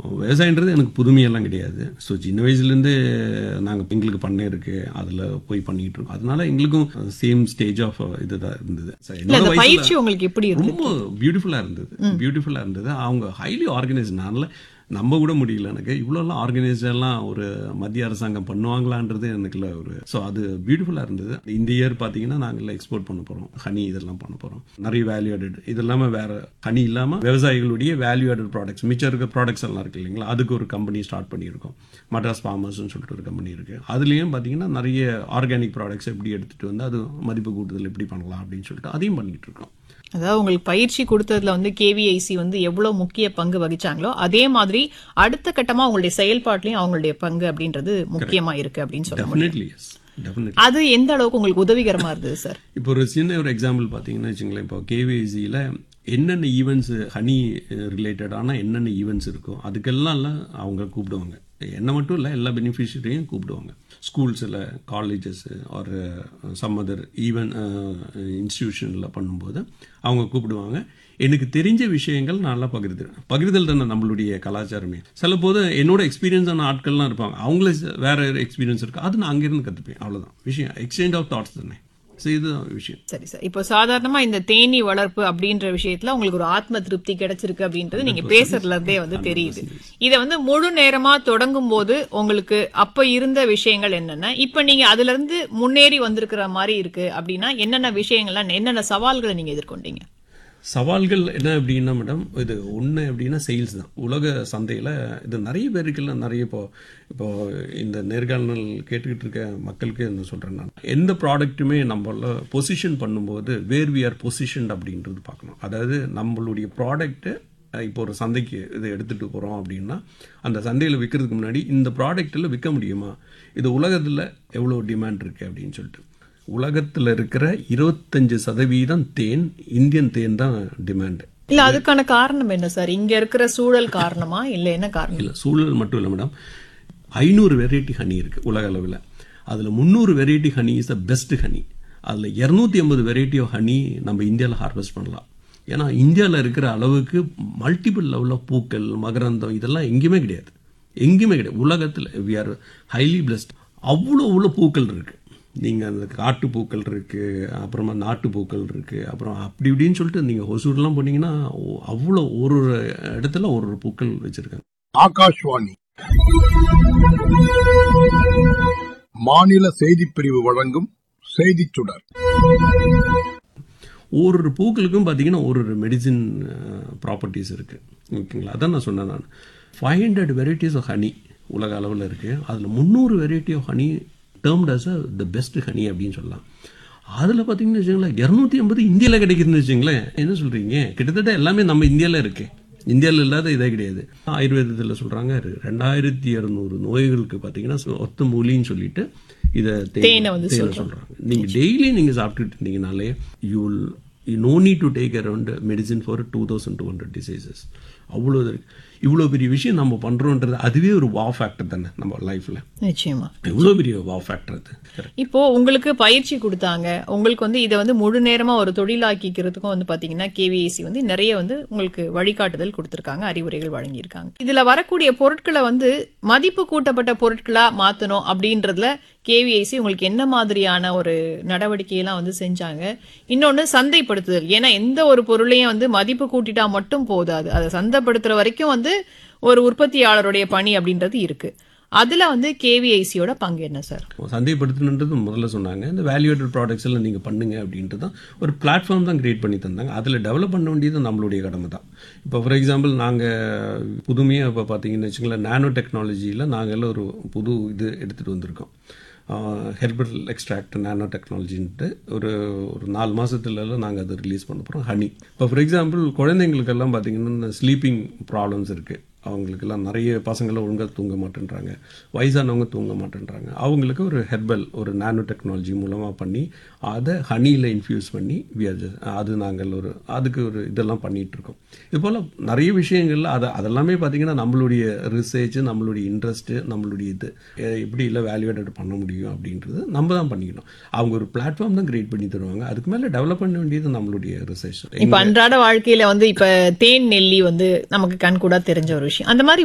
விவசாயன்றது எனக்கு புதுமையெல்லாம் கிடையாது ஸோ சின்ன வயசுலேருந்து நாங்கள் எங்களுக்கு பண்ணை இருக்கு அதில் போய் பண்ணிட்டு இருக்கோம் அதனால எங்களுக்கும் சேம் ஸ்டேஜ் ஆஃப் இதுதான் இருந்தது So, இல்ல என்னோட அந்த வயசுல- பயிற்சி உங்களுக்கு எப்படி இருக்கு ரொம்ப பியூட்டிஃபுல்லாக இருந்தது பியூட்டிஃபுல்லாக இருந்தது அவங்க ஹைலி ஆர்கனைஸ் நான்ல நம்ப கூட முடியல எனக்கு இவ்வளோலாம் ஆர்கனைஸ்டெல்லாம் ஒரு மத்திய அரசாங்கம் பண்ணுவாங்களான்றது எனக்குல ஒரு ஸோ அது பியூட்டிஃபுல்லாக இருந்தது இந்த இயர் பார்த்தீங்கன்னா நாங்கள் எக்ஸ்போர்ட் பண்ண போகிறோம் ஹனி இதெல்லாம் பண்ண போகிறோம் நிறைய வேல்யூ ஆடட் இது இல்லாமல் வேற ஹனி இல்லாமல் விவசாயிகளுடைய வேல்யூ ஆடட் ப்ராடக்ட்ஸ் மிச்சம் இருக்க ப்ராடக்ட்ஸ் எல்லாம் இருக்கு இல்லைங்களா அதுக்கு ஒரு கம்பெனி ஸ்டார்ட் பண்ணியிருக்கோம் மட்ராஸ் ஃபார்மர்ஸ்னு சொல்லிட்டு ஒரு கம்பெனி இருக்கு அதுலேயும் பார்த்தீங்கன்னா நிறைய ஆர்கானிக் ப்ராடக்ட்ஸ் எப்படி எடுத்துகிட்டு வந்து அது மதிப்பு கூட்டுதல் எப்படி பண்ணலாம் அப்படின்னு சொல்லிட்டு அதையும் பண்ணிட்டு இருக்கோம் அதாவது உங்களுக்கு பயிற்சி கொடுத்ததுல வந்து கேவிஐசி வந்து எவ்வளவு முக்கிய பங்கு வகிச்சாங்களோ அதே மாதிரி அடுத்த கட்டமா உங்களுடைய செயல்பாட்டிலையும் அவங்களுடைய பங்கு அப்படின்றது முக்கியமா இருக்கு அப்படின்னு சொல்ல முடியும் டெஃபினெட்லி எஸ் டெஃபினெட்லி அது எந்த அளவுக்கு உங்களுக்கு உதவிகரமா இருந்தது சார் இப்போ ஒரு சின்ன ஒரு எக்ஸாம்பிள் பார்த்தீங்கன்னா வச்சுங்களேன் இப்போ கேவிஐசியில் என்னென்ன ஈவெண்ட்ஸ் ஹனி ரிலேட்டடான என்னென்ன ஈவெண்ட்ஸ் இருக்கோ அதுக்கெல்லாம் அவங்க கூப்பிடுவாங்க என்ன மட்டும் இல்லை எல்லா பெனிஃபிஷரியும் கூப்பிடுவாங்க ஸ்கூல்ஸில் காலேஜஸ் ஒரு சம் அதர் ஈவன் இன்ஸ்டிடியூஷனில் பண்ணும்போது அவங்க கூப்பிடுவாங்க எனக்கு தெரிஞ்ச விஷயங்கள் நல்லா பகிர்ந்துடுவேன் பகிர்தல் தானே நம்மளுடைய கலாச்சாரமே சில போது என்னோட எக்ஸ்பீரியன்ஸான ஆட்கள்லாம் இருப்பாங்க அவங்கள வேற எக்ஸ்பீரியன்ஸ் இருக்கு அது நான் அங்கேருந்து கற்றுப்பேன் அவ்வளோதான் விஷயம் எக்ஸ்சேஞ்ச் ஆஃப் தாட்ஸ் தானே ஸோ இதுதான் விஷயம் சரி சார் இப்போ சாதாரணமா இந்த தேனீ வளர்ப்பு அப்படின்ற விஷயத்துல உங்களுக்கு ஒரு ஆத்ம திருப்தி கிடைச்சிருக்கு அப்படின்றது நீங்க பேசுறதுல இருந்தே வந்து தெரியுது இத வந்து முழு நேரமா தொடங்கும் போது உங்களுக்கு அப்ப இருந்த விஷயங்கள் என்னென்ன இப்ப நீங்க அதுல இருந்து முன்னேறி வந்திருக்கிற மாதிரி இருக்கு அப்படின்னா என்னென்ன விஷயங்கள்லாம் என்னென்ன சவால்களை நீங்க எதிர்கொண்டீங்க சவால்கள் என்ன அப்படின்னா மேடம் இது ஒன்று அப்படின்னா சேல்ஸ் தான் உலக சந்தையில் இது நிறைய பேருக்குல்ல நிறைய இப்போ இப்போ இந்த நேர்காணல் கேட்டுக்கிட்டு இருக்க மக்களுக்கு என்ன சொல்கிறேன் நான் எந்த ப்ராடக்ட்டுமே நம்மள பொசிஷன் பண்ணும்போது வேர் வி ஆர் பொசிஷன்ட் அப்படின்றது பார்க்கணும் அதாவது நம்மளுடைய ப்ராடக்ட்டு இப்போ ஒரு சந்தைக்கு இதை எடுத்துகிட்டு போகிறோம் அப்படின்னா அந்த சந்தையில் விற்கிறதுக்கு முன்னாடி இந்த ப்ராடக்ட்டில் விற்க முடியுமா இது உலகத்தில் எவ்வளோ டிமாண்ட் இருக்குது அப்படின்னு சொல்லிட்டு உலகத்தில் இருக்கிற இருபத்தஞ்சு சதவீதம் தேன் இந்தியன் தேன் தான் டிமாண்டு இல்ல அதுக்கான காரணம் என்ன சார் இங்க இருக்கிற சூழல் காரணமா இல்ல என்ன காரணம் இல்லை சூழல் மட்டும் இல்லை மேடம் ஐநூறு வெரைட்டி ஹனி இருக்குது உலக அளவில் அதில் முந்நூறு variety honey is the best honey அதில் இரநூத்தி ஐம்பது வெரைட்டி ஆஃப் ஹனி நம்ம இந்தியாவில் ஹார்வெஸ்ட் பண்ணலாம் ஏன்னா இந்தியாவில் இருக்கிற அளவுக்கு மல்டிபிள் லெவலில் பூக்கள் மகரந்தம் இதெல்லாம் எங்கேயுமே கிடையாது எங்கேயுமே கிடையாது உலகத்தில் வி ஆர் ஹைலி பிளஸ்ட் அவ்வளோ அவ்வளோ பூக்கள் இருக்குது நீங்கள் அந்த காட்டு பூக்கள் இருக்குது அப்புறமா நாட்டு பூக்கள் இருக்குது அப்புறம் அப்படி இப்படின்னு சொல்லிட்டு நீங்கள் ஒசூர்லாம் போனீங்கன்னா ஓ- அவ்வளோ ஒரு ஒரு இடத்துல ஒரு ஒரு பூக்கள் வச்சுருக்காங்க ஆகாஷ்வாணி மாநில செய்திப் பிரிவு வழங்கும் செய்திச் சுடர் ஒரு ஒரு பூக்களுக்கும் பார்த்தீங்கன்னா ஒரு ஒரு மெடிசின் ப்ராப்பர்ட்டிஸ் இருக்குது ஓகேங்களா அதான் நான் சொன்னேன் நான் five hundred varieties of honey உலக அளவில் இருக்குது அதில் முந்நூறு variety of honey termed as the best honey அப்படின்னு சொல்லலாம் அதில் பார்த்தீங்கன்னு வச்சுங்களேன் இரநூத்தி ஐம்பது இந்தியாவில் கிடைக்குதுன்னு வச்சுங்களேன் என்ன சொல்கிறீங்க கிட்டத்தட்ட எல்லாமே நம்ம இந்தியாவில் இருக்கு இந்தியாவில் இல்லாத இதே கிடையாது ஆயுர்வேதத்தில் சொல்கிறாங்க ரெண்டாயிரத்தி இரநூறு நோய்களுக்கு பார்த்தீங்கன்னா ஒத்த மூலின்னு சொல்லிட்டு இதை தேனை வந்து தேனை சொல்றாங்க நீங்க டெய்லி நீங்க சாப்பிட்டுட்டு இருந்தீங்கனாலே you will you know need to take around medicine for two thousand two hundred diseases அவ்வளோ இது இருக்கு இவ்வளோ பெரிய விஷயம் நம்ம பண்றோன்றது அதுவே ஒரு வா ஃபேக்டர் தானே நம்ம லைஃப்ல நிச்சயமா எவ்வளோ பெரிய வா ஃபேக்டர் அது Correct. இப்போ உங்களுக்கு பயிற்சி கொடுத்தாங்க உங்களுக்கு வந்து இதை வந்து முழு நேரமா ஒரு தொழிலாக்கிக்கிறதுக்கும் வந்து பாத்தீங்கன்னா கேவிஏசி வந்து நிறைய வந்து உங்களுக்கு வழிகாட்டுதல் கொடுத்திருக்காங்க அறிவுரைகள் வழங்கியிருக்காங்க இதுல வரக்கூடிய பொருட்களை வந்து மதிப்பு கூட்டப்பட்ட பொருட்களா மாத்தணும் அப்படின்றதுல கேவிஐசி உங்களுக்கு என்ன மாதிரியான ஒரு நடவடிக்கையெல்லாம் வந்து செஞ்சாங்க இன்னொன்னு சந்தைப்படுத்துதல் ஏன்னா எந்த ஒரு பொருளையும் வந்து மதிப்பு கூட்டிட்டா மட்டும் போதாது அதை சந்தைப்படுத்துற வரைக்கும் வந்து ஒரு உற்பத்தியாளருடைய பணி அப்படின்றது இருக்கு அதுல வந்து கேவிஐசியோட பங்கு என்ன சார் சந்தைப்படுத்தணுன்றது முதல்ல சொன்னாங்க இந்த வேல்யூட்டட் ப்ராடக்ட்ஸ் எல்லாம் நீங்கள் பண்ணுங்க அப்படின்ட்டு தான் ஒரு பிளாட்ஃபார்ம் தான் கிரியேட் பண்ணி தந்தாங்க அதில் டெவலப் பண்ண வேண்டியது நம்மளுடைய கடமை தான் இப்போ ஃபார் எக்ஸாம்பிள் நாங்கள் புதுமையாக இப்போ பார்த்தீங்கன்னு வச்சுங்களேன் நானோ டெக்னாலஜியில் நாங்கள் எல்லாம் ஒரு புது இது எடுத்துகிட்டு வந்திருக்கோம் ஹெர்பல் எக்ஸ்ட்ராக்ட் நானோ டெக்னாலஜின்ட்டு ஒரு ஒரு நாலு மாதத்துலலாம் நாங்கள் அதை ரிலீஸ் பண்ண போகிறோம் ஹனி இப்போ ஃபார் எக்ஸாம்பிள் குழந்தைங்களுக்கெல்லாம் பார்த்தீங்கன்னா ஸ்லீப்பிங் ப்ராப்ளம்ஸ் இருக்குது அவங்களுக்கெல்லாம் நிறைய பசங்களாம் ஒழுங்காக தூங்க மாட்டேன்றாங்க வயசானவங்க தூங்க மாட்டேன்றாங்க அவங்களுக்கு ஒரு ஹெர்பல் ஒரு நானோ டெக்னாலஜி மூலமாக பண்ணி அதை ஹனியில் இன்ஃப்யூஸ் பண்ணி we are just- அது நாங்கள் ஒரு அதுக்கு ஒரு இதெல்லாம் பண்ணிட்டு இருக்கோம் இது போல் நிறைய விஷயங்கள்ல அதை அதெல்லாமே பார்த்தீங்கன்னா நம்மளுடைய ரிசர்ச் நம்மளுடைய இன்ட்ரெஸ்ட்டு நம்மளுடைய இது எ- எப்படி இல்லை வேல்யூவேட்டட் பண்ண முடியும் அப்படின்றது நம்ம தான் பண்ணிக்கணும் அவங்க ஒரு பிளாட்ஃபார்ம் தான் கிரியேட் பண்ணி தருவாங்க அதுக்கு மேலே டெவலப் பண்ண வேண்டியது நம்மளுடைய ரிசர்ச் இப்ப அன்றாட வாழ்க்கையில வந்து இப்ப தேன் நெல்லி வந்து நமக்கு கண் கூட தெரிஞ்ச ஒரு விஷயம் அந்த மாதிரி